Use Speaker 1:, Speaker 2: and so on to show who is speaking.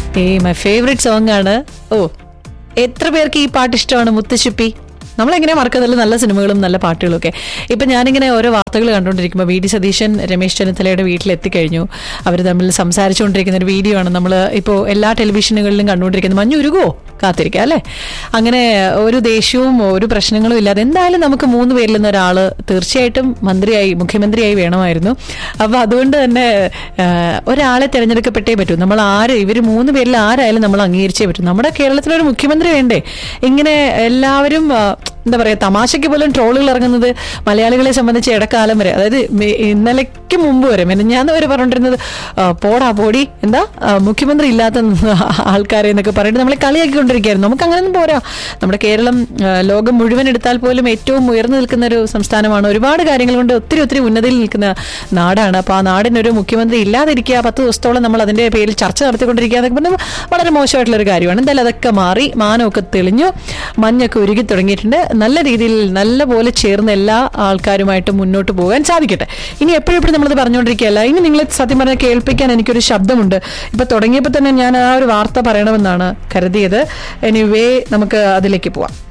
Speaker 1: ഏയ് my favourite song ആണ് ഓ എത്ര പേർക്ക് ഈ പാട്ട് ഇഷ്ടമാണ് മുത്തശ്ശിപ്പി നമ്മളെങ്ങനെ മറക്കുന്നില്ല നല്ല സിനിമകളും നല്ല പാട്ടുകളും ഒക്കെ ഇപ്പൊ ഞാനിങ്ങനെ ഓരോ വാർത്തകൾ കണ്ടുകൊണ്ടിരിക്കുമ്പോൾ വി ഡി സതീശൻ രമേശ് ചെന്നിത്തലയുടെ വീട്ടിലെത്തിക്കഴിഞ്ഞു അവർ തമ്മിൽ സംസാരിച്ചുകൊണ്ടിരിക്കുന്ന ഒരു വീഡിയോ ആണ് നമ്മൾ ഇപ്പോൾ എല്ലാ ടെലിവിഷനുകളിലും കണ്ടുകൊണ്ടിരിക്കുന്നത് മഞ്ഞുരുകുമോ കാത്തിരിക്കുക അല്ലേ അങ്ങനെ ഒരു ദേഷ്യവും ഒരു പ്രശ്നങ്ങളും ഇല്ലാതെ എന്തായാലും നമുക്ക് മൂന്ന് പേരിൽ നിന്ന് ഒരാൾ തീർച്ചയായിട്ടും മന്ത്രിയായി മുഖ്യമന്ത്രിയായി വേണമായിരുന്നു അപ്പൊ അതുകൊണ്ട് തന്നെ ആ, ഒരാളെ തിരഞ്ഞെടുക്കപ്പെട്ടേ പറ്റൂ നമ്മൾ ആര് ഇവർ മൂന്ന് പേരിൽ ആരായാലും നമ്മൾ അംഗീകരിച്ചേ പറ്റൂ നമ്മുടെ കേരളത്തിലൊരു മുഖ്യമന്ത്രി വേണ്ടേ ഇങ്ങനെ എല്ലാവരും ആ, എന്താ പറയാ തമാശയ്ക്ക് പോലും ട്രോളുകൾ ഇറങ്ങുന്നത് മലയാളികളെ സംബന്ധിച്ച് ഇടക്കാലം വരെ അതായത് മെ- ഇന്നലെക്ക് മുമ്പ് വരെ മെനഞ്ഞാന്ന് വരെ പറഞ്ഞിരുന്നത് ആ, പോടാ പോടി എന്താ ആ, മുഖ്യമന്ത്രി ഇല്ലാത്ത ആൾക്കാരെ എന്നൊക്കെ പറഞ്ഞിട്ട് നമ്മളെ കളിയാക്കിക്കൊണ്ടിരിക്കുകയായിരുന്നു നമുക്ക് അങ്ങനെയൊന്നും പോരാ നമ്മുടെ കേരളം ആ, ലോകം മുഴുവൻ എടുത്താൽ പോലും ഏറ്റവും ഉയർന്നു നിൽക്കുന്ന ഒരു സംസ്ഥാനമാണ് ഒരുപാട് കാര്യങ്ങൾ കൊണ്ട് ഒത്തിരി ഒത്തിരി ഉന്നതിയിൽ നിൽക്കുന്ന നാടാണ് അപ്പോൾ ആ നാടിനൊരു മുഖ്യമന്ത്രി ഇല്ലാതിരിക്കുക പത്ത് ദിവസത്തോളം നമ്മൾ അതിന്റെ പേരിൽ ചർച്ച നടത്തിക്കൊണ്ടിരിക്കുക എന്നൊക്കെ പറഞ്ഞാൽ വളരെ മോശമായിട്ടുള്ള ഒരു കാര്യമാണ് എന്തായാലും അതൊക്കെ മാറി മാനമൊക്കെ തെളിഞ്ഞു മഞ്ഞൊക്കെ ഉരുകി തുടങ്ങിയിട്ടുണ്ട് നല്ല രീതിയിൽ നല്ല പോലെ ചേർന്ന് എല്ലാ ആൾക്കാരുമായിട്ട് മുന്നോട്ട് പോകാൻ സാധിക്കട്ടെ ഇനി എപ്പോഴും എപ്പോഴും നമ്മളത് പറഞ്ഞുകൊണ്ടിരിക്കുകയല്ല ഇനി നിങ്ങളെ സത്യം പറഞ്ഞാൽ കേൾപ്പിക്കാൻ എനിക്കൊരു ശബ്ദമുണ്ട് ഇപ്പൊ തുടങ്ങിയപ്പോൾ തന്നെ ഞാൻ ആ ഒരു വാർത്ത പറയണമെന്നാണ് കരുതിയത് എനിവേ നമുക്ക് അതിലേക്ക് പോവാം